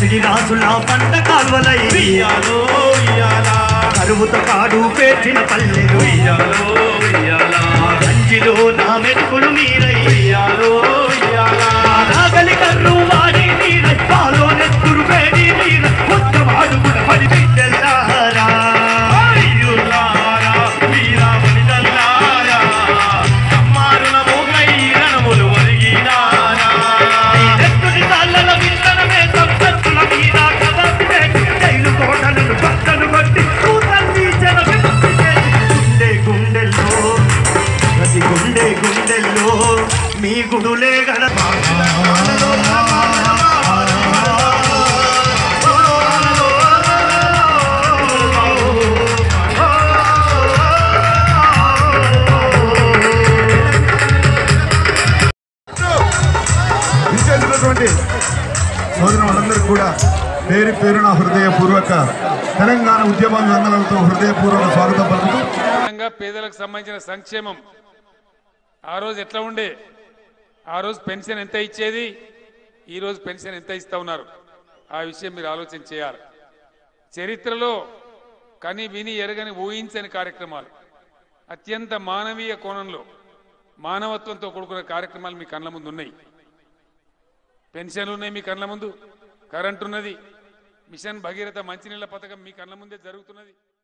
పసిడి రాసుల పంట కాల్వలై ఉయ్యాలో ఉయ్యాలా కరువుతో కాడు పేర్చిన పల్లెలు ఉయ్యాలో ఉయ్యాలా గంజిలో నా మెతుకులు మీరై ఉయ్యాలో ఉయ్యాలా నాగలి కర్రు వాడి మీరై పాలో నెత్తురు వేడి మీర కొత్త వాడు కూడా పడి బిడ్డలారా అయ్యులారా వీరామణిదల్లారా అమ్మారుల మోగై రణములు ఒరిగినారా నెత్తుడి తాళ్ళల విత్తనమే సంపత్తుల మీద కదలితే జైలు కోటలను బట్టలు కొట్టి కూతల్లి జన విముక్తి చేసి గుండె గుండెల్లో ప్రతి గుండె గుండెల్లో మీ గుడులే గల విచ్చేసినటువంటి సోదరులందరూ కూడా పేరు పేరున హృదయపూర్వక తెలంగాణ ఉద్యమ వందనలతో హృదయపూర్వక స్వాగతం పలుకుతూ విధంగా పేదలకు సంబంధించిన సంక్షేమం ఆ రోజు ఎట్లా ఉండే ఆ రోజు పెన్షన్ ఎంత ఇచ్చేది ఈ రోజు పెన్షన్ ఎంత ఇస్తా ఉన్నారు ఆ విషయం మీరు ఆలోచన చేయాలి చరిత్రలో కని విని ఎరగని ఊహించని కార్యక్రమాలు అత్యంత మానవీయ కోణంలో మానవత్వంతో కూడుకున్న కార్యక్రమాలు మీ కళ్ళ ముందు ఉన్నాయి పెన్షన్లు ఉన్నాయి మీ కళ్ళ ముందు కరెంట్ ఉన్నది మిషన్ భగీరథ మంచినీళ్ళ పథకం మీ కళ్ళ ముందే జరుగుతున్నది